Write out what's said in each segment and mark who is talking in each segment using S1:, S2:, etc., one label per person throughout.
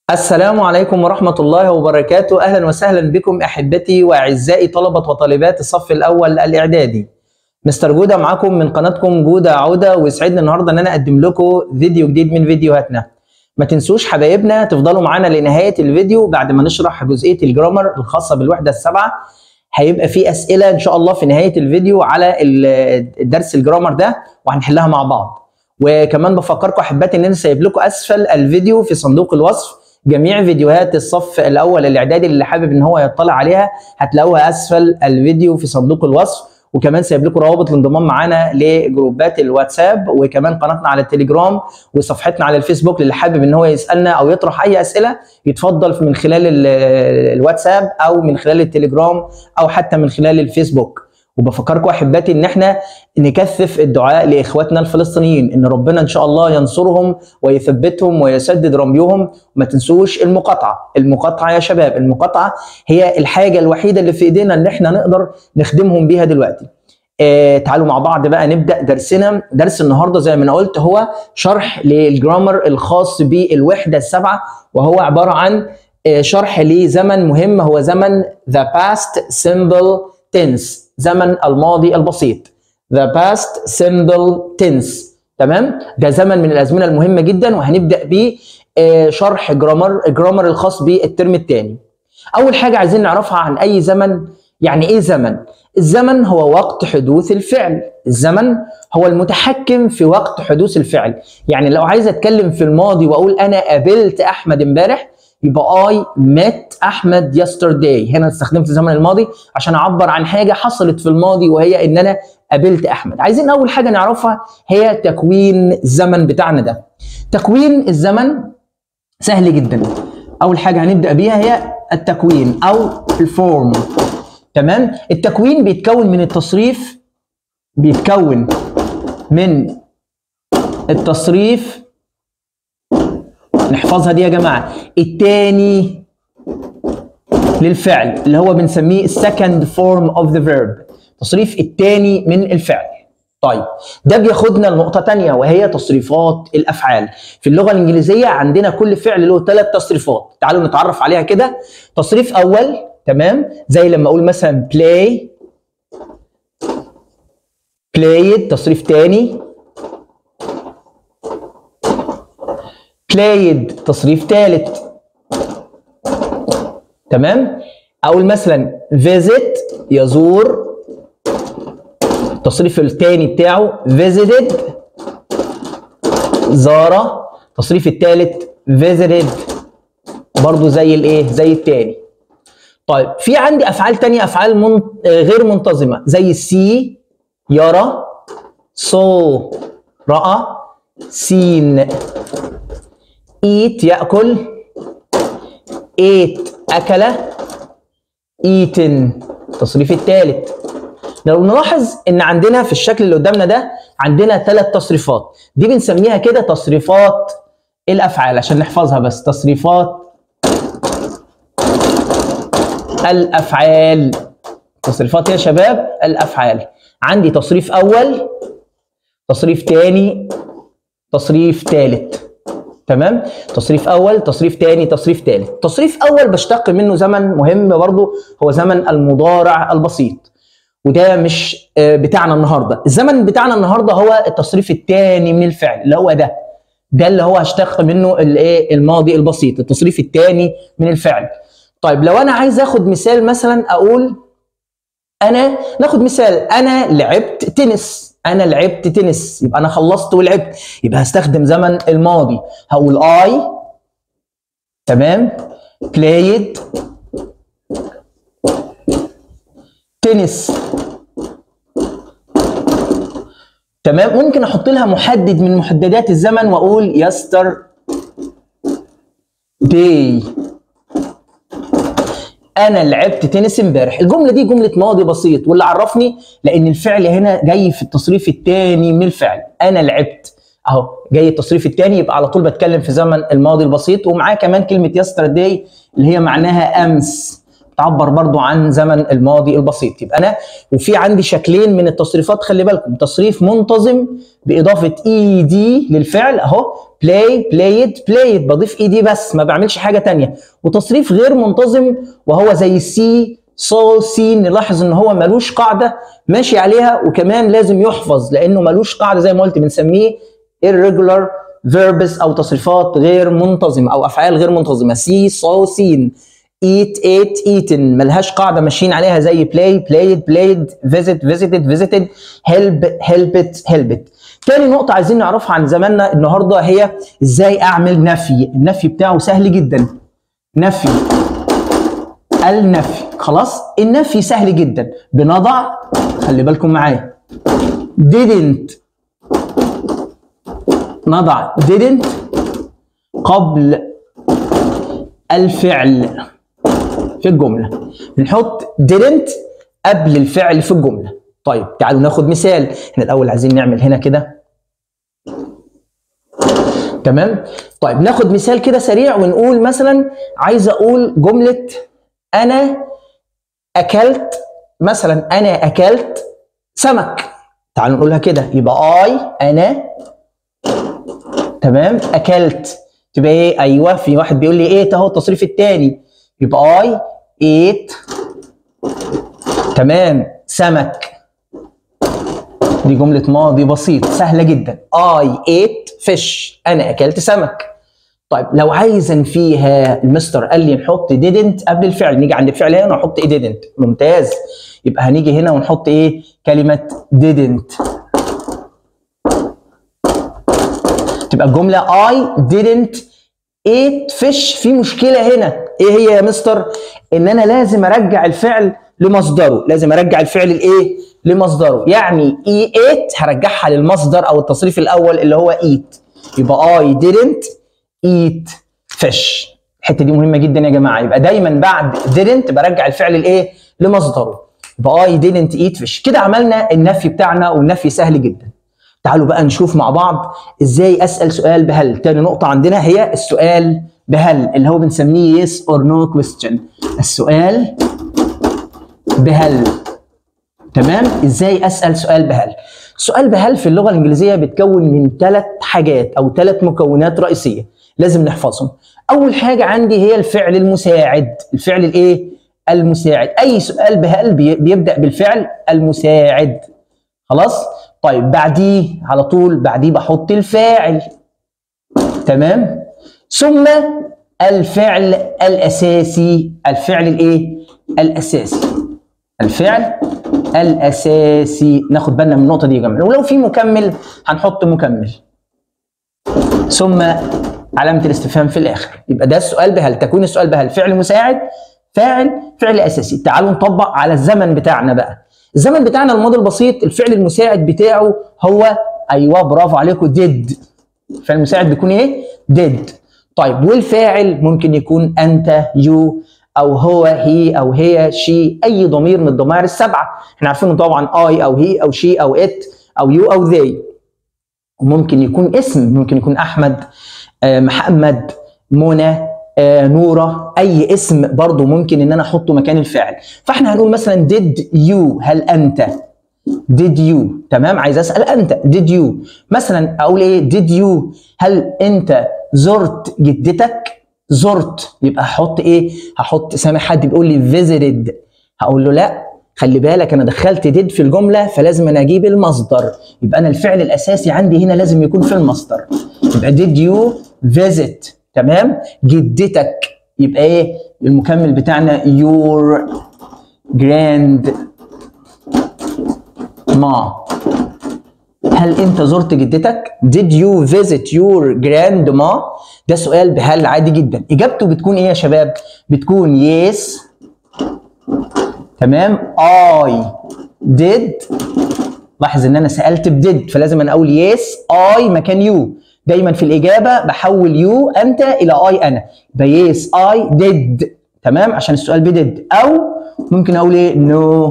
S1: السلام عليكم ورحمة الله وبركاته أهلا وسهلا بكم أحبتي وأعزائي طلبة وطالبات الصف الأول الإعدادي مستر جودة معاكم من قناتكم جودة عودة ويسعدني النهاردة إن أنا أقدم لكم فيديو جديد من فيديوهاتنا ما تنسوش حبايبنا تفضلوا معانا لنهاية الفيديو بعد ما نشرح جزئية الجرامر الخاصة بالوحدة السابعة هيبقى في أسئلة إن شاء الله في نهاية الفيديو على الدرس الجرامر ده وهنحلها مع بعض وكمان بفكركم احبائي ان انا سايب لكم اسفل الفيديو في صندوق الوصف جميع فيديوهات الصف الاول الاعدادي اللي حابب ان هو يطلع عليها هتلاقوها اسفل الفيديو في صندوق الوصف وكمان سايب لكم روابط الانضمام معانا لجروبات الواتساب وكمان قناتنا على التليجرام وصفحتنا على الفيسبوك للي حابب ان هو يسالنا او يطرح اي اسئله يتفضل من خلال الواتساب او من خلال التليجرام او حتى من خلال الفيسبوك وبفكركم احباتي ان احنا نكثف الدعاء لاخواتنا الفلسطينيين ان ربنا ان شاء الله ينصرهم ويثبتهم ويسدد رميهم وما تنسوش المقاطعه المقاطعه يا شباب المقاطعه هي الحاجه الوحيده اللي في ايدينا ان احنا نقدر نخدمهم بيها دلوقتي آه تعالوا مع بعض بقى نبدا درسنا درس النهارده زي ما انا قلت هو شرح للجرامر الخاص بالوحده السبعه وهو عباره عن آه شرح لزمن مهم هو زمن the past simple tense زمن الماضي البسيط the past simple tense تمام ده زمن من الازمنه المهمه جدا وهنبدا بشرح جرامر الجرامر الخاص بالترم الثاني اول حاجه عايزين نعرفها عن اي زمن يعني ايه زمن الزمن هو وقت حدوث الفعل الزمن هو المتحكم في وقت حدوث الفعل يعني لو عايز اتكلم في الماضي واقول انا قابلت احمد امبارح يبقى I met أحمد yesterday هنا استخدمت الزمن الماضي عشان أعبر عن حاجة حصلت في الماضي وهي إن أنا قابلت أحمد عايزين أول حاجة نعرفها هي تكوين الزمن بتاعنا ده تكوين الزمن سهل جدا أول حاجة هنبدأ بيها هي التكوين أو الفورم تمام التكوين بيتكون من التصريف بيتكون من التصريف نحفظها دي يا جماعه التاني للفعل اللي هو بنسميه السكند فورم اوف ذا فيرب تصريف التاني من الفعل طيب ده بياخدنا لنقطة تانية وهي تصريفات الأفعال في اللغة الإنجليزية عندنا كل فعل له ثلاث تصريفات تعالوا نتعرف عليها كده تصريف أول تمام زي لما أقول مثلا play played تصريف تاني played تصريف ثالث تمام اقول مثلا visit يزور التصريف الثاني بتاعه visited زار التصريف الثالث visited برضو زي الايه زي الثاني طيب في عندي افعال تانية افعال من... غير منتظمه زي see يرى saw راى seen eat يأكل ate أكل eaten التصريف الثالث لو نلاحظ ان عندنا في الشكل اللي قدامنا ده عندنا ثلاث تصريفات دي بنسميها كده تصريفات الافعال عشان نحفظها بس تصريفات الافعال تصريفات يا شباب الافعال عندي تصريف اول تصريف ثاني تصريف ثالث تمام تصريف اول تصريف ثاني تصريف ثالث تصريف اول بشتق منه زمن مهم برضه هو زمن المضارع البسيط وده مش بتاعنا النهارده الزمن بتاعنا النهارده هو التصريف الثاني من الفعل اللي هو ده ده اللي هو هشتق منه الايه الماضي البسيط التصريف الثاني من الفعل طيب لو انا عايز اخد مثال مثلا اقول انا ناخد مثال انا لعبت تنس انا لعبت تنس يبقى انا خلصت ولعبت يبقى هستخدم زمن الماضي هقول اي تمام played تنس تمام ممكن احط لها محدد من محددات الزمن واقول يستر داي انا لعبت تنس امبارح الجمله دي جمله ماضي بسيط واللي عرفني لان الفعل هنا جاي في التصريف الثاني من الفعل انا لعبت اهو جاي التصريف الثاني يبقى على طول بتكلم في زمن الماضي البسيط ومعاه كمان كلمه يسترداي اللي هي معناها امس تعبر برضو عن زمن الماضي البسيط يبقى انا وفي عندي شكلين من التصريفات خلي بالكم تصريف منتظم باضافه اي دي للفعل اهو بلاي بلايد بلايد بضيف اي دي بس ما بعملش حاجه تانية وتصريف غير منتظم وهو زي سي سو سي نلاحظ ان هو ملوش قاعده ماشي عليها وكمان لازم يحفظ لانه ملوش قاعده زي ما قلت بنسميه irregular verbs او تصريفات غير منتظمه او افعال غير منتظمه سي سو سين eat ate eaten ملهاش قاعده ماشيين عليها زي play played played visit visited visited help helped helped تاني نقطة عايزين نعرفها عن زماننا النهاردة هي ازاي اعمل نفي النفي بتاعه سهل جدا نفي النفي خلاص النفي سهل جدا بنضع خلي بالكم معايا didn't نضع didn't قبل الفعل في الجملة بنحط didn't قبل الفعل في الجملة طيب تعالوا ناخد مثال احنا الأول عايزين نعمل هنا كده تمام طيب ناخد مثال كده سريع ونقول مثلا عايز أقول جملة أنا أكلت مثلا أنا أكلت سمك تعالوا نقولها كده يبقى اي انا تمام اكلت تبقى ايه ايوه في واحد بيقول لي ايه اهو التصريف الثاني يبقى اي ايت تمام سمك دي جملة ماضي بسيط سهلة جدا I ate fish أنا أكلت سمك طيب لو عايز انفيها المستر قال لي نحط didn't قبل الفعل نيجي عند الفعل هنا ونحط ايه didn't ممتاز يبقى هنيجي هنا ونحط ايه كلمة didn't تبقى الجملة I didn't eat fish في مشكلة هنا ايه هي يا مستر ان انا لازم ارجع الفعل لمصدره لازم ارجع الفعل الايه لمصدره يعني اي ate هرجعها للمصدر او التصريف الاول اللي هو eat يبقى I didn't eat fish الحته دي مهمه جدا يا جماعه يبقى دايما بعد didn't برجع الفعل الايه لمصدره يبقى I didn't eat fish كده عملنا النفي بتاعنا والنفي سهل جدا تعالوا بقى نشوف مع بعض ازاي اسال سؤال بهل تاني نقطه عندنا هي السؤال بهل اللي هو بنسميه yes or no question السؤال بهل تمام ازاي اسال سؤال بهل سؤال بهل في اللغه الانجليزيه بيتكون من ثلاث حاجات او ثلاث مكونات رئيسيه لازم نحفظهم اول حاجه عندي هي الفعل المساعد الفعل الايه المساعد اي سؤال بهل بي- بيبدا بالفعل المساعد خلاص طيب بعديه على طول بعديه بحط الفاعل تمام ثم الفعل الاساسي الفعل الايه الاساسي الفعل الاساسي ناخد بالنا من النقطه دي يا جماعه ولو في مكمل هنحط مكمل ثم علامه الاستفهام في الاخر يبقى ده السؤال بهل تكون السؤال بهل فعل مساعد فاعل فعل اساسي تعالوا نطبق على الزمن بتاعنا بقى الزمن بتاعنا الماضي البسيط الفعل المساعد بتاعه هو ايوه برافو عليكم did الفعل المساعد بيكون ايه did طيب والفاعل ممكن يكون انت يو او هو هي او هي شي اي ضمير من الضمائر السبعه احنا عارفين طبعا اي او هي او شي او ات او يو او ذي وممكن يكون اسم ممكن يكون احمد آه، محمد منى آه، نوره اي اسم برضو ممكن ان انا احطه مكان الفعل فاحنا هنقول مثلا did you هل انت did you تمام عايز اسال انت did you مثلا اقول ايه did you هل انت زرت جدتك زرت يبقى هحط ايه هحط سامع حد بيقول لي visited هقول له لا خلي بالك انا دخلت did في الجمله فلازم انا اجيب المصدر يبقى انا الفعل الاساسي عندي هنا لازم يكون في المصدر يبقى did you visit تمام جدتك يبقى ايه المكمل بتاعنا your grand ما هل انت زرت جدتك؟ Did you visit your grandma؟ ده سؤال بهل عادي جدا، اجابته بتكون ايه يا شباب؟ بتكون yes تمام I did لاحظ ان انا سالت بديد فلازم انا اقول yes I مكان you دايما في الاجابه بحول يو انت الى اي انا يبقى yes I did تمام عشان السؤال بديد او ممكن اقول ايه no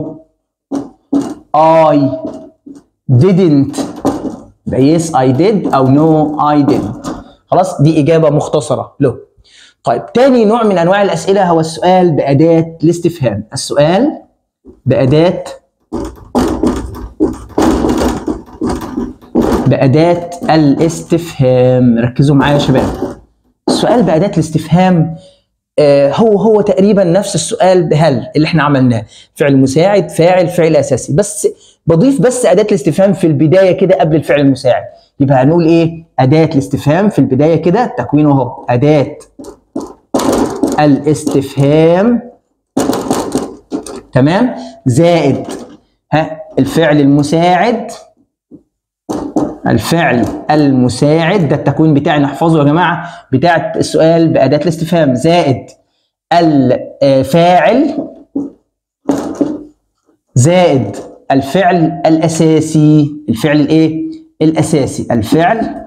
S1: I didn't يبقى yes I did او no I didn't خلاص دي إجابة مختصرة له طيب تاني نوع من أنواع الأسئلة هو السؤال بأداة الاستفهام السؤال بأداة بأداة الاستفهام ركزوا معايا يا شباب السؤال بأداة الاستفهام آه، هو هو تقريبا نفس السؤال بهل اللي احنا عملناه فعل مساعد فاعل فعل اساسي بس بضيف بس اداه الاستفهام في البدايه كده قبل الفعل المساعد يبقى هنقول ايه اداه الاستفهام في البدايه كده تكوينه اهو اداه الاستفهام تمام زائد ها الفعل المساعد الفعل المساعد ده التكوين بتاعي نحفظه يا جماعه بتاع السؤال باداه الاستفهام زائد الفاعل زائد الفعل الاساسي الفعل الايه الاساسي الفعل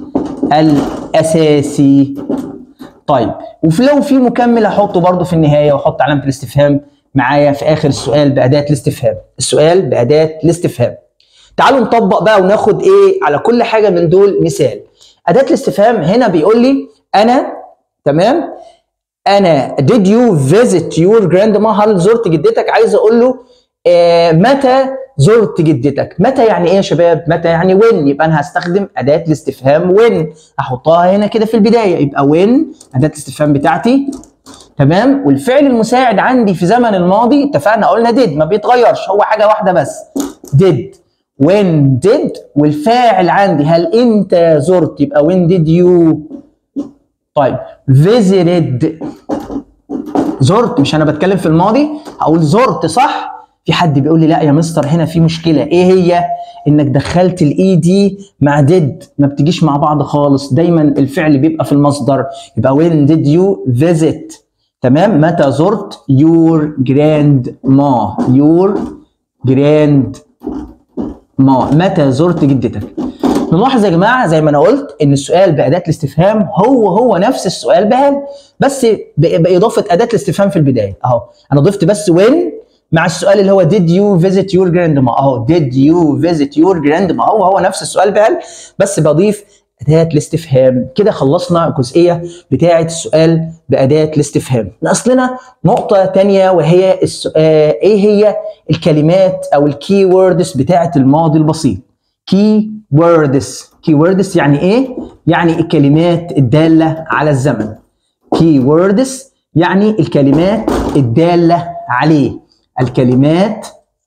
S1: الاساسي طيب ولو في مكمل احطه برضه في النهايه واحط علامه الاستفهام معايا في اخر السؤال باداه الاستفهام السؤال باداه الاستفهام تعالوا نطبق بقى وناخد ايه على كل حاجه من دول مثال اداه الاستفهام هنا بيقول لي انا تمام انا did you visit your grandma هل زرت جدتك عايز اقول له آه متى زرت جدتك متى يعني ايه يا شباب متى يعني وين يبقى انا هستخدم اداه الاستفهام وين احطها هنا كده في البدايه يبقى وين اداه الاستفهام بتاعتي تمام والفعل المساعد عندي في زمن الماضي اتفقنا قلنا did ما بيتغيرش هو حاجه واحده بس did when did والفاعل عندي هل انت زرت يبقى when did you طيب visited زرت مش انا بتكلم في الماضي هقول زرت صح في حد بيقول لي لا يا مستر هنا في مشكله ايه هي انك دخلت الاي دي مع did ما بتجيش مع بعض خالص دايما الفعل بيبقى في المصدر يبقى when did you visit تمام متى زرت your grandma your grand ما متى زرت جدتك نلاحظ يا جماعه زي ما انا قلت ان السؤال باداه الاستفهام هو هو نفس السؤال بهل بس باضافه اداه الاستفهام في البدايه اهو انا ضفت بس وين مع السؤال اللي هو did you visit your grandma اهو did you visit your grandma هو هو نفس السؤال بهل بس بضيف اداه الاستفهام كده خلصنا الجزئيه بتاعه السؤال باداه الاستفهام ناقص لنا نقطه تانية وهي السؤال ايه هي الكلمات او الكي ووردز بتاعه الماضي البسيط كي ووردز كي ووردز يعني ايه يعني الكلمات الداله على الزمن كي ووردز يعني الكلمات الداله عليه الكلمات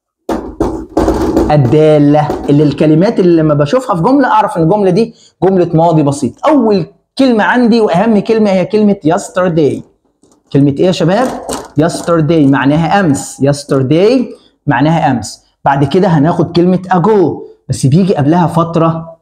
S1: الداله اللي الكلمات اللي لما بشوفها في جمله اعرف ان الجمله دي جمله ماضي بسيط اول كلمه عندي واهم كلمه هي كلمه yesterday كلمه ايه يا شباب yesterday معناها امس yesterday معناها امس بعد كده هناخد كلمه ago بس بيجي قبلها فتره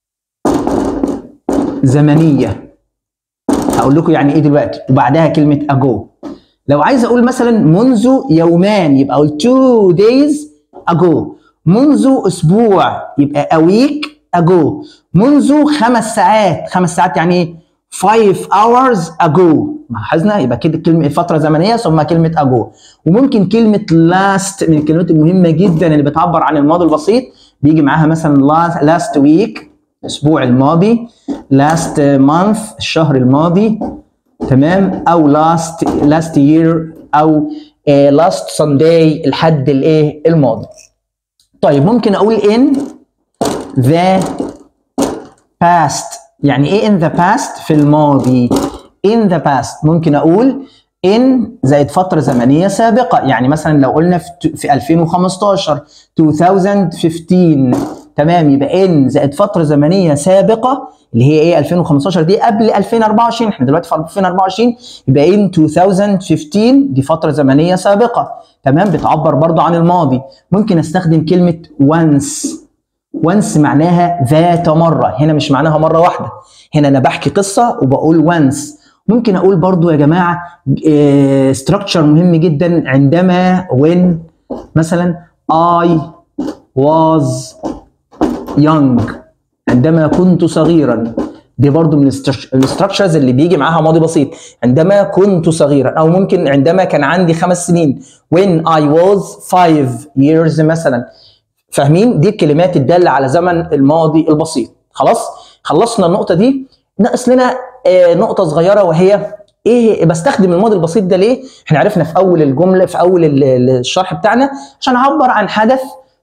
S1: زمنيه هقول لكم يعني ايه دلوقتي وبعدها كلمه ago لو عايز اقول مثلا منذ يومان يبقى اقول two days ago منذ اسبوع يبقى a week ago منذ خمس ساعات خمس ساعات يعني ايه 5 hours ago لاحظنا يبقى كده كلمه فتره زمنيه ثم كلمه ago وممكن كلمه last من الكلمات المهمه جدا اللي بتعبر عن الماضي البسيط بيجي معاها مثلا last week الاسبوع الماضي last month الشهر الماضي تمام او last last year او uh, last Sunday الحد الايه الماضي طيب ممكن اقول in the past يعني ايه in the past في الماضي in the past ممكن اقول in زائد فترة زمنية سابقة يعني مثلا لو قلنا في, في 2015 2015 تمام يبقى ان زائد فتره زمنيه سابقه اللي هي ايه 2015 دي قبل 2024 احنا دلوقتي في 2024 يبقى ان 2015 دي فتره زمنيه سابقه تمام بتعبر برضو عن الماضي ممكن استخدم كلمه once once معناها ذات مره هنا مش معناها مره واحده هنا انا بحكي قصه وبقول once ممكن اقول برضو يا جماعه ستراكشر مهم جدا عندما when مثلا I was young عندما كنت صغيرا دي برضو من الاستراكشرز اللي بيجي معاها ماضي بسيط عندما كنت صغيرا او ممكن عندما كان عندي خمس سنين when I was five years مثلا فاهمين دي الكلمات الداله على زمن الماضي البسيط خلاص خلصنا النقطه دي ناقص لنا آه نقطه صغيره وهي ايه بستخدم الماضي البسيط ده ليه احنا عرفنا في اول الجمله في اول الشرح بتاعنا عشان اعبر عن حدث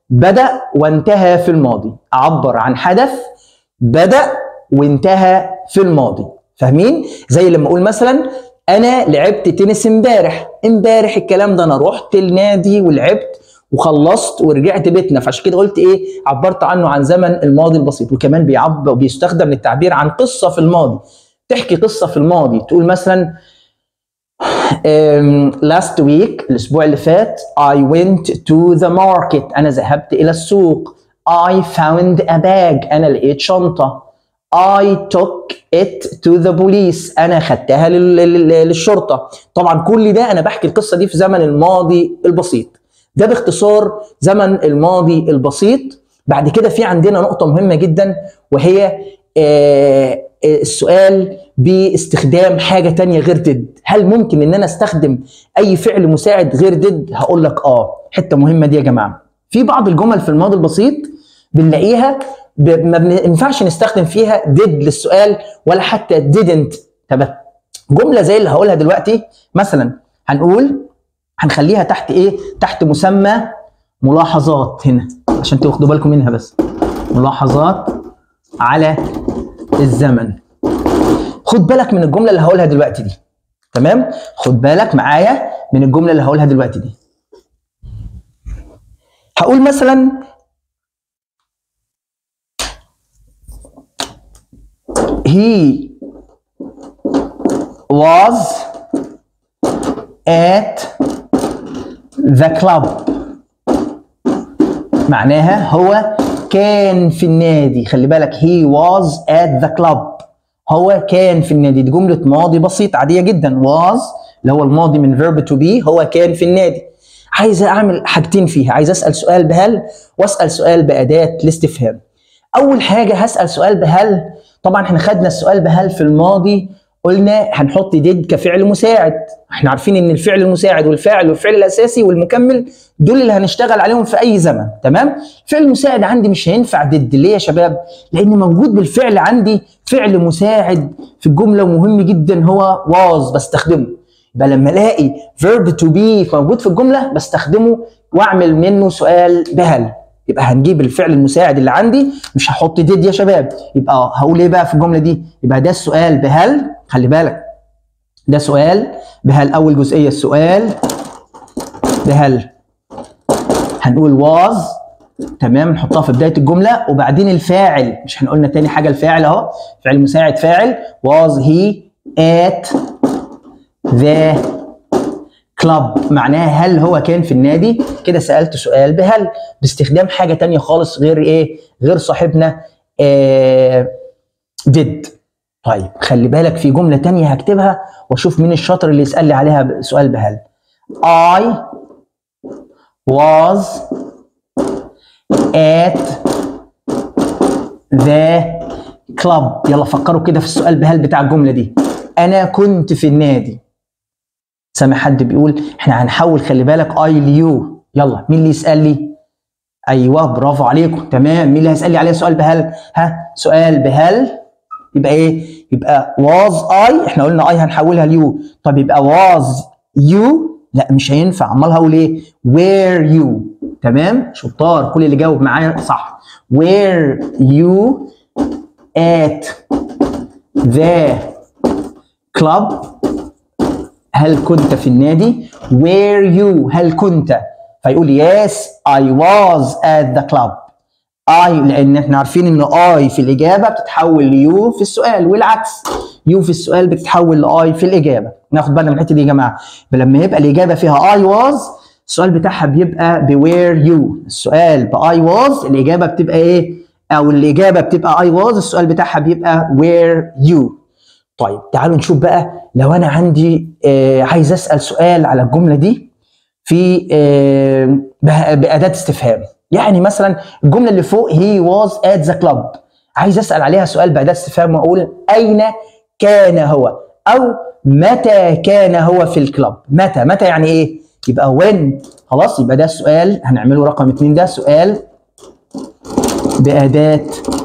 S1: بدأ وانتهى في الماضي أعبر عن حدث بدأ وانتهى في الماضي فاهمين زي لما اقول مثلا انا لعبت تنس امبارح امبارح الكلام ده انا رحت النادي ولعبت وخلصت ورجعت بيتنا فعشان كده قلت ايه عبرت عنه عن زمن الماضي البسيط وكمان بيعبر بيستخدم للتعبير عن قصه في الماضي تحكي قصه في الماضي تقول مثلا um, last week الاسبوع اللي فات I went to the market انا ذهبت الى السوق I found a bag انا لقيت شنطه I took it to the police انا خدتها لل- لل- للشرطه طبعا كل ده انا بحكي القصه دي في زمن الماضي البسيط ده باختصار زمن الماضي البسيط بعد كده في عندنا نقطه مهمه جدا وهي آه، آه، السؤال باستخدام حاجه تانية غير ديد هل ممكن ان انا استخدم اي فعل مساعد غير ديد هقول لك اه حته مهمه دي يا جماعه في بعض الجمل في الماضي البسيط بنلاقيها ب- ما بينفعش نستخدم فيها did للسؤال ولا حتى didn't طب جمله زي اللي هقولها دلوقتي مثلا هنقول هنخليها تحت ايه تحت مسمى ملاحظات هنا عشان تاخدوا بالكم منها بس ملاحظات على الزمن خد بالك من الجمله اللي هقولها دلوقتي دي تمام خد بالك معايا من الجمله اللي هقولها دلوقتي دي هقول مثلا he was at the club معناها هو كان في النادي خلي بالك he was at the club هو كان في النادي دي جملة ماضي بسيط عادية جدا was اللي هو الماضي من verb to be هو كان في النادي عايز اعمل حاجتين فيها عايز اسال سؤال بهل واسال سؤال باداه الاستفهام اول حاجه هسال سؤال بهل طبعا احنا خدنا السؤال بهل في الماضي قلنا هنحط ديد كفعل مساعد احنا عارفين ان الفعل المساعد والفاعل والفعل الاساسي والمكمل دول اللي هنشتغل عليهم في اي زمن تمام الفعل المساعد عندي مش هينفع ديد ليه يا شباب لان موجود بالفعل عندي فعل مساعد في الجمله ومهم جدا هو was بستخدمه يبقى لما الاقي verb to be موجود في الجمله بستخدمه واعمل منه سؤال بهل يبقى هنجيب الفعل المساعد اللي عندي مش هحط ديد يا شباب يبقى هقول ايه بقى في الجمله دي يبقى ده السؤال بهل خلي بالك ده سؤال بهل اول جزئيه السؤال بهل هنقول was تمام نحطها في بدايه الجمله وبعدين الفاعل مش احنا قلنا تاني حاجه الفاعل اهو فعل مساعد فاعل was he at the club معناها هل هو كان في النادي كده سالت سؤال بهل باستخدام حاجه تانية خالص غير ايه غير صاحبنا آه did طيب خلي بالك في جمله تانية هكتبها واشوف مين الشاطر اللي يسال لي عليها سؤال بهل I was at the club يلا فكروا كده في السؤال بهل بتاع الجمله دي انا كنت في النادي سامع حد بيقول احنا هنحول خلي بالك اي ليو يلا مين اللي يسال لي ايوه برافو عليكم تمام مين اللي هيسال لي عليه سؤال بهل ها سؤال بهل يبقى ايه يبقى was I احنا قلنا I هنحولها ليو طب يبقى was you لا مش هينفع امال هقول ايه were you تمام شطار كل اللي جاوب معايا صح were you at the club هل كنت في النادي were you هل كنت فيقول yes I was at the club I لان احنا عارفين ان I في الاجابه بتتحول ليو في السؤال والعكس يو في السؤال بتتحول لاي في الاجابه ناخد بالنا من الحته دي يا جماعه لما يبقى الاجابه فيها I was السؤال بتاعها بيبقى ب where you السؤال ب I was الاجابه بتبقى ايه او الاجابه بتبقى I was السؤال بتاعها بيبقى where you طيب تعالوا نشوف بقى لو انا عندي آه عايز اسال سؤال على الجمله دي في آه به- باداه استفهام يعني مثلا الجمله اللي فوق he was at the club عايز اسال عليها سؤال باداه استفهام واقول اين كان هو او متى كان هو في الكلاب متى متى يعني ايه يبقى when خلاص يبقى ده السؤال هنعمله رقم اتنين ده سؤال باداه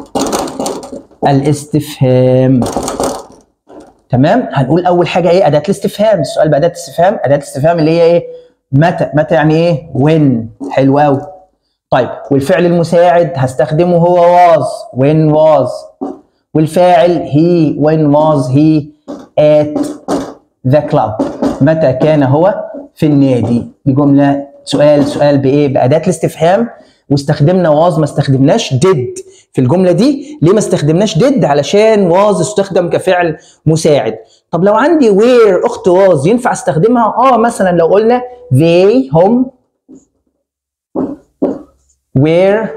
S1: الاستفهام تمام هنقول اول حاجه ايه اداه الاستفهام السؤال باداه الاستفهام اداه الاستفهام اللي هي ايه متى متى يعني ايه when حلو قوي طيب والفعل المساعد هستخدمه هو was when was والفاعل he when was he at the club متى كان هو في النادي دي جمله سؤال سؤال بايه باداه الاستفهام واستخدمنا was ما استخدمناش did في الجمله دي ليه ما استخدمناش did علشان was استخدم كفعل مساعد طب لو عندي where اخت was ينفع استخدمها اه مثلا لو قلنا they هم where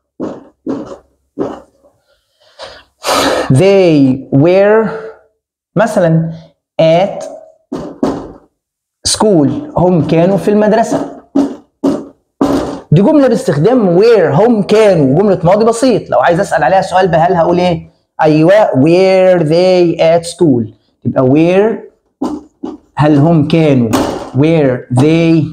S1: they were مثلا at school هم كانوا في المدرسة دي جملة باستخدام where هم كانوا جملة ماضي بسيط لو عايز أسأل عليها سؤال بهل هقول إيه؟ أيوه where they at school تبقى where هل هم كانوا where they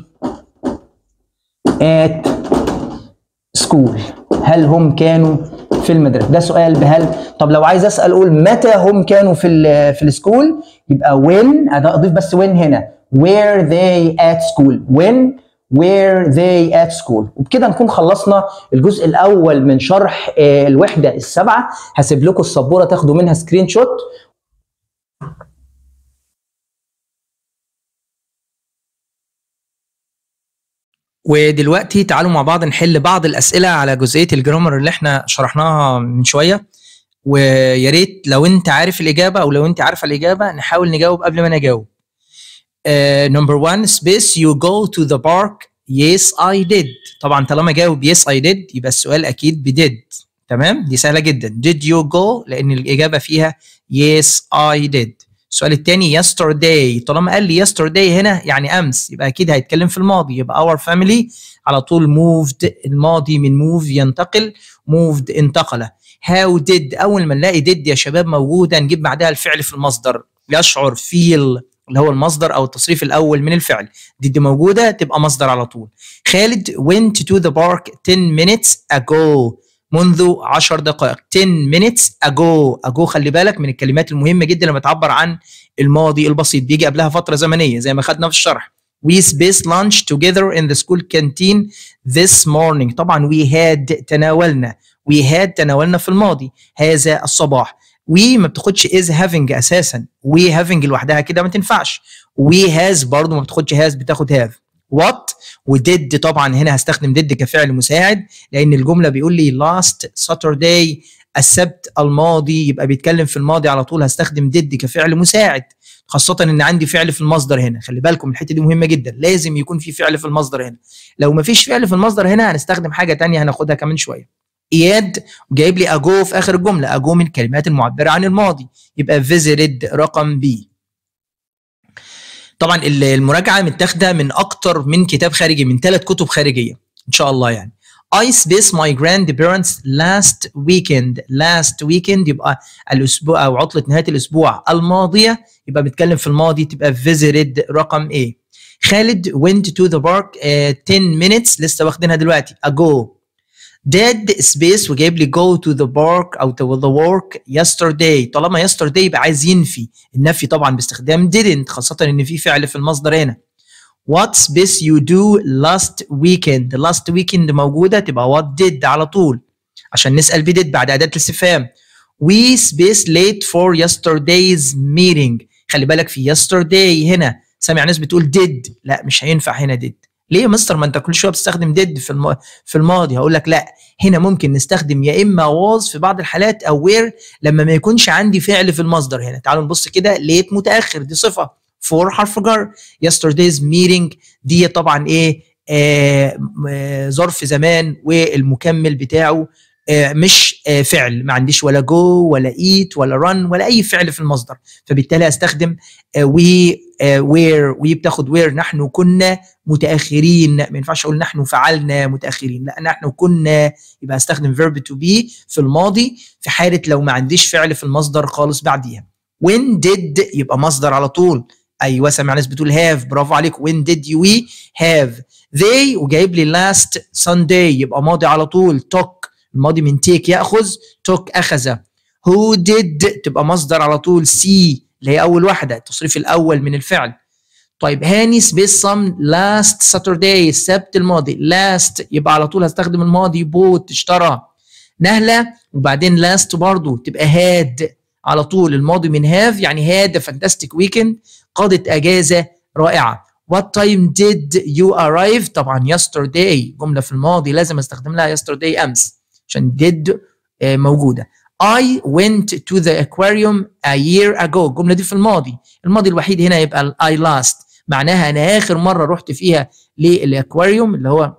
S1: at school هل هم كانوا في المدرسه ده سؤال بهل طب لو عايز اسال اقول متى هم كانوا في ال في السكول يبقى when اضيف بس when هنا where they at school when where they at school وبكده نكون خلصنا الجزء الاول من شرح آه، الوحده السبعه هسيب لكم السبوره تاخدوا منها سكرين شوت ودلوقتي تعالوا مع بعض نحل بعض الاسئله على جزئيه الجرامر اللي احنا شرحناها من شويه ويا ريت لو انت عارف الاجابه او لو انت عارفه الاجابه نحاول نجاوب قبل ما انا اجاوب نمبر 1 سبيس يو جو تو ذا بارك يس اي ديد طبعا طالما جاوب يس اي ديد يبقى السؤال اكيد بديد تمام دي سهله جدا did you go لان الاجابه فيها yes I did السؤال الثاني yesterday طالما قال لي yesterday هنا يعني امس يبقى اكيد هيتكلم في الماضي يبقى our family على طول moved الماضي من move ينتقل moved انتقل how did اول ما نلاقي did يا شباب موجوده نجيب بعدها الفعل في المصدر يشعر feel اللي هو المصدر او التصريف الاول من الفعل did موجوده تبقى مصدر على طول خالد went to the park 10 minutes ago منذ 10 دقائق 10 minutes ago ago خلي بالك من الكلمات المهمه جدا لما تعبر عن الماضي البسيط بيجي قبلها فتره زمنيه زي ما خدنا في الشرح we spaced lunch together in the school canteen this morning طبعا we had تناولنا we had تناولنا في الماضي هذا الصباح we ما بتاخدش is having اساسا we having لوحدها كده ما تنفعش we has برضه ما بتاخدش has بتاخد have what وديد طبعا هنا هستخدم ديد كفعل مساعد لان الجمله بيقول لي last Saturday السبت الماضي يبقى بيتكلم في الماضي على طول هستخدم ديد كفعل مساعد خاصة ان عندي فعل في المصدر هنا خلي بالكم الحتة دي مهمة جدا لازم يكون في فعل في المصدر هنا لو ما فيش فعل في المصدر هنا هنستخدم حاجة تانية هناخدها كمان شوية اياد جايب لي اجو في اخر الجملة اجو من الكلمات المعبرة عن الماضي يبقى visited رقم بي طبعا المراجعه متاخده من اكتر من كتاب خارجي من ثلاث كتب خارجيه ان شاء الله يعني I spaced my grandparents last weekend last weekend يبقى الاسبوع او عطله نهايه الاسبوع الماضيه يبقى بنتكلم في الماضي تبقى visited رقم A خالد went to the park uh, 10 minutes لسه واخدينها دلوقتي ago did space وجايب لي go to the park او to the work yesterday طالما yesterday يبقى عايز ينفي النفي طبعا باستخدام didn't خاصة ان في فعل في المصدر هنا what space you do last weekend last weekend موجودة تبقى what did على طول عشان نسأل بدid بعد أداة الاستفهام we space late for yesterday's meeting خلي بالك في yesterday هنا سامع ناس بتقول did لا مش هينفع هنا did ليه يا مستر ما انت كل شويه بتستخدم ديد في الم... في الماضي هقول لك لا هنا ممكن نستخدم يا اما واز في بعض الحالات او وير لما ما يكونش عندي فعل في المصدر هنا تعالوا نبص كده ليت متاخر دي صفه فور حرف جر yesterday's meeting دي طبعا ايه آه آه ظرف زمان والمكمل بتاعه آه مش آه فعل ما عنديش ولا جو ولا ايت ولا رن ولا اي فعل في المصدر فبالتالي استخدم وي وير وي بتاخد وير نحن كنا متاخرين ما ينفعش اقول نحن فعلنا متاخرين لا نحن كنا يبقى استخدم فيرب تو بي في الماضي في حاله لو ما عنديش فعل في المصدر خالص بعديها when did يبقى مصدر على طول ايوه سامع ناس بتقول have برافو عليك when did you we have they وجايب لي last Sunday يبقى ماضي على طول took الماضي من take ياخذ took اخذ who did تبقى مصدر على طول see اللي هي اول واحده التصريف الاول من الفعل طيب هاني سبيس صم لاست ساترداي السبت الماضي لاست يبقى على طول هستخدم الماضي بوت اشترى نهله وبعدين لاست برضو تبقى هاد على طول الماضي من هاف يعني هاد فانتاستيك ويكند قضت اجازه رائعه What time did you arrive؟ طبعا yesterday جملة في الماضي لازم استخدم لها yesterday أمس عشان did موجودة. I went to the aquarium a year ago الجملة دي في الماضي. الماضي الوحيد هنا يبقى I last معناها أنا آخر مرة رحت فيها للأكواريوم اللي هو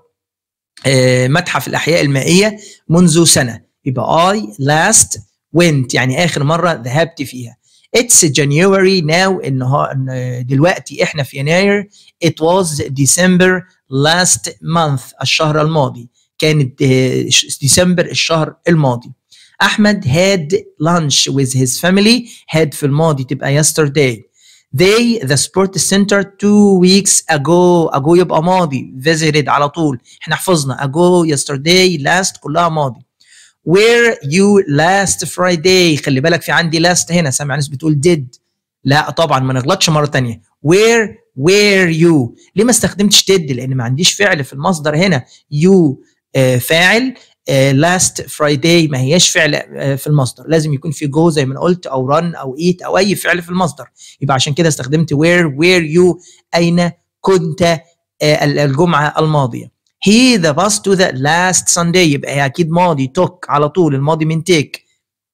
S1: متحف الأحياء المائية منذ سنة. يبقى I last went يعني آخر مرة ذهبت فيها. It's January now إن دلوقتي إحنا في يناير It was December last month الشهر الماضي كانت ديسمبر الشهر الماضي أحمد had lunch with his family had في الماضي تبقى yesterday They the sports center two weeks ago ago يبقى ماضي visited على طول احنا حفظنا ago yesterday last كلها ماضي where you last Friday خلي بالك في عندي last هنا سامع ناس بتقول did لا طبعا ما نغلطش مره ثانيه where where you ليه ما استخدمتش did لان ما عنديش فعل في المصدر هنا you آه فاعل آه last Friday ما هياش فعل آه في المصدر لازم يكون في go زي ما قلت او run او eat او اي فعل في المصدر يبقى عشان كده استخدمت where where you اين كنت الجمعه الماضيه he the bus to the last Sunday يبقى هي أكيد ماضي took على طول الماضي من take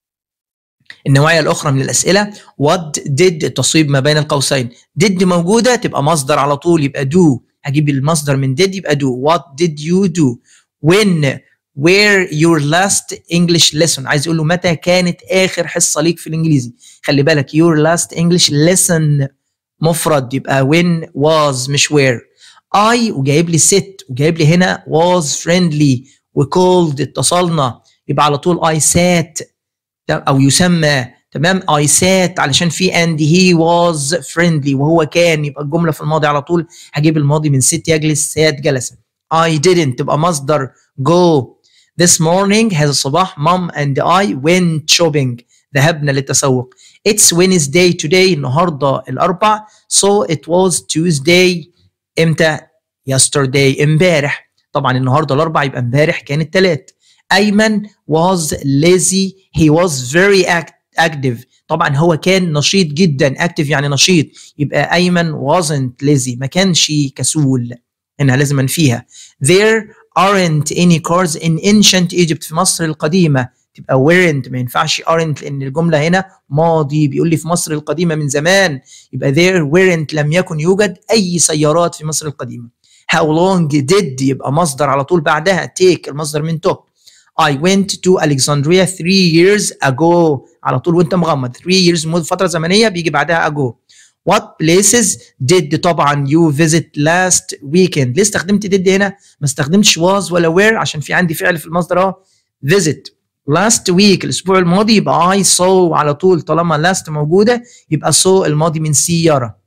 S1: النوعية الأخرى من الأسئلة what did التصويب ما بين القوسين did موجودة تبقى مصدر على طول يبقى do هجيب المصدر من did يبقى do what did you do when where your last English lesson عايز يقول له متى كانت آخر حصة ليك في الإنجليزي خلي بالك your last English lesson مفرد يبقى when was مش where I وجايب لي sit وجايب لي هنا was friendly وcalled اتصلنا يبقى على طول I sat او يسمى تمام I sat علشان في and he was friendly وهو كان يبقى الجمله في الماضي على طول هجيب الماضي من sit يجلس sat جلس I didn't تبقى مصدر go this morning هذا الصباح mom and I went shopping ذهبنا للتسوق it's Wednesday today النهارده الاربع so it was Tuesday امتى yesterday امبارح طبعا النهارده الاربع يبقى امبارح كان الثلاث ايمن was lazy he was very active طبعا هو كان نشيط جدا active يعني نشيط يبقى ايمن wasn't lazy ما كانش كسول هنا لازم انفيها there aren't any cars in ancient Egypt في مصر القديمه تبقى weren't ما ينفعش aren't لان الجمله هنا ماضي بيقول لي في مصر القديمه من زمان يبقى there weren't لم يكن يوجد اي سيارات في مصر القديمه how long did يبقى مصدر على طول بعدها take المصدر من took I went to Alexandria three years ago على طول وانت مغمض three years فترة زمنية بيجي بعدها ago What places did طبعا you visit last weekend ليه استخدمت did هنا ما استخدمتش was ولا where عشان في عندي فعل في المصدر اهو visit last week الاسبوع الماضي يبقى I saw على طول طالما last موجودة يبقى saw الماضي من سيارة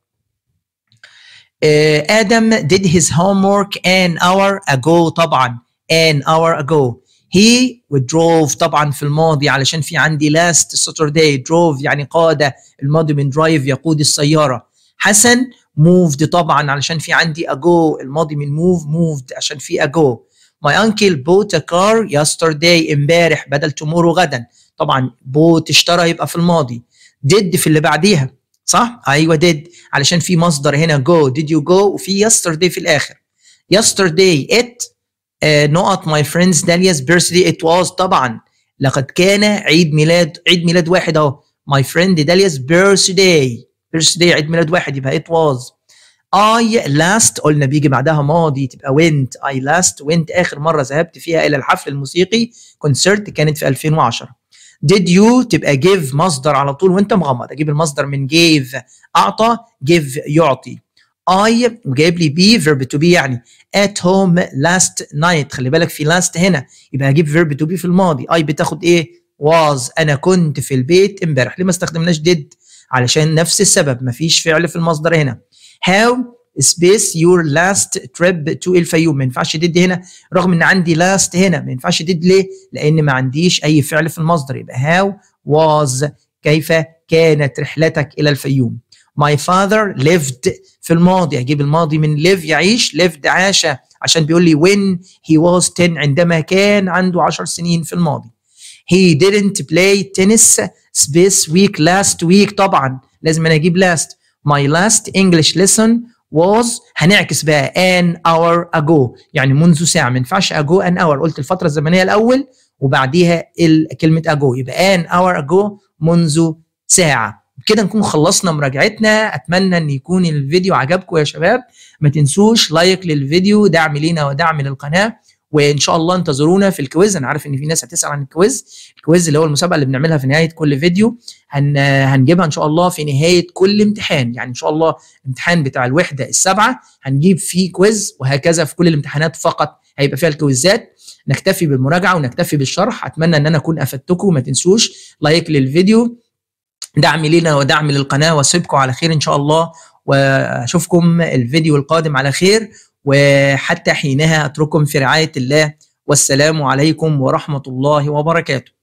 S1: آدم did his homework an hour ago طبعا an hour ago he drove طبعا في الماضي علشان في عندي last Saturday drove يعني قاد الماضي من drive يقود السيارة حسن moved طبعا علشان في عندي ago الماضي من move moved عشان في ago my uncle bought a car yesterday امبارح بدل tomorrow غدا طبعا bought اشترى يبقى في الماضي did في اللي بعديها صح ايوه did علشان في مصدر هنا go did you go وفي yesterday في الاخر yesterday it uh, نقط my friends داليا's birthday it was طبعا لقد كان عيد ميلاد عيد ميلاد واحد اهو my friend داليا's birthday birthday عيد ميلاد واحد يبقى it was I last قلنا بيجي بعدها ماضي تبقى went I last went آخر مرة ذهبت فيها إلى الحفل الموسيقي كونسرت كانت في 2010 did you تبقى give مصدر على طول وانت مغمض اجيب المصدر من gave اعطى give يعطي I وجايب لي be verb to be يعني at home last night خلي بالك في last هنا يبقى هجيب verb to be في الماضي I بتاخد ايه was انا كنت في البيت امبارح ليه ما استخدمناش did علشان نفس السبب مفيش فعل في المصدر هنا how space your last trip to الفيوم ما ينفعش did هنا رغم ان عندي last هنا ما ينفعش did ليه لان ما عنديش اي فعل في المصدر يبقى how was كيف كانت رحلتك الى الفيوم my father lived في الماضي هجيب الماضي من live يعيش lived عاش عشان بيقول لي when he was 10 عندما كان عنده 10 سنين في الماضي he didn't play tennis this week last week طبعا لازم انا اجيب last my last English lesson was هنعكس بقى an hour ago يعني منذ ساعة ما ينفعش ago an hour قلت الفترة الزمنية الأول وبعديها كلمة ago يبقى an hour ago منذ ساعة كده نكون خلصنا مراجعتنا اتمنى ان يكون الفيديو عجبكم يا شباب ما تنسوش لايك للفيديو دعم لينا ودعم للقناه وان شاء الله انتظرونا في الكويز انا عارف ان في ناس هتسال عن الكويز الكويز اللي هو المسابقه اللي بنعملها في نهايه كل فيديو هن هنجيبها ان شاء الله في نهايه كل امتحان يعني ان شاء الله الامتحان بتاع الوحده السبعه هنجيب فيه كويز وهكذا في كل الامتحانات فقط هيبقى فيها الكويزات نكتفي بالمراجعه ونكتفي بالشرح اتمنى ان انا اكون افدتكم ما تنسوش لايك للفيديو دعم لنا ودعم للقناه واسيبكم على خير ان شاء الله واشوفكم الفيديو القادم على خير وحتى حينها اترككم في رعايه الله والسلام عليكم ورحمه الله وبركاته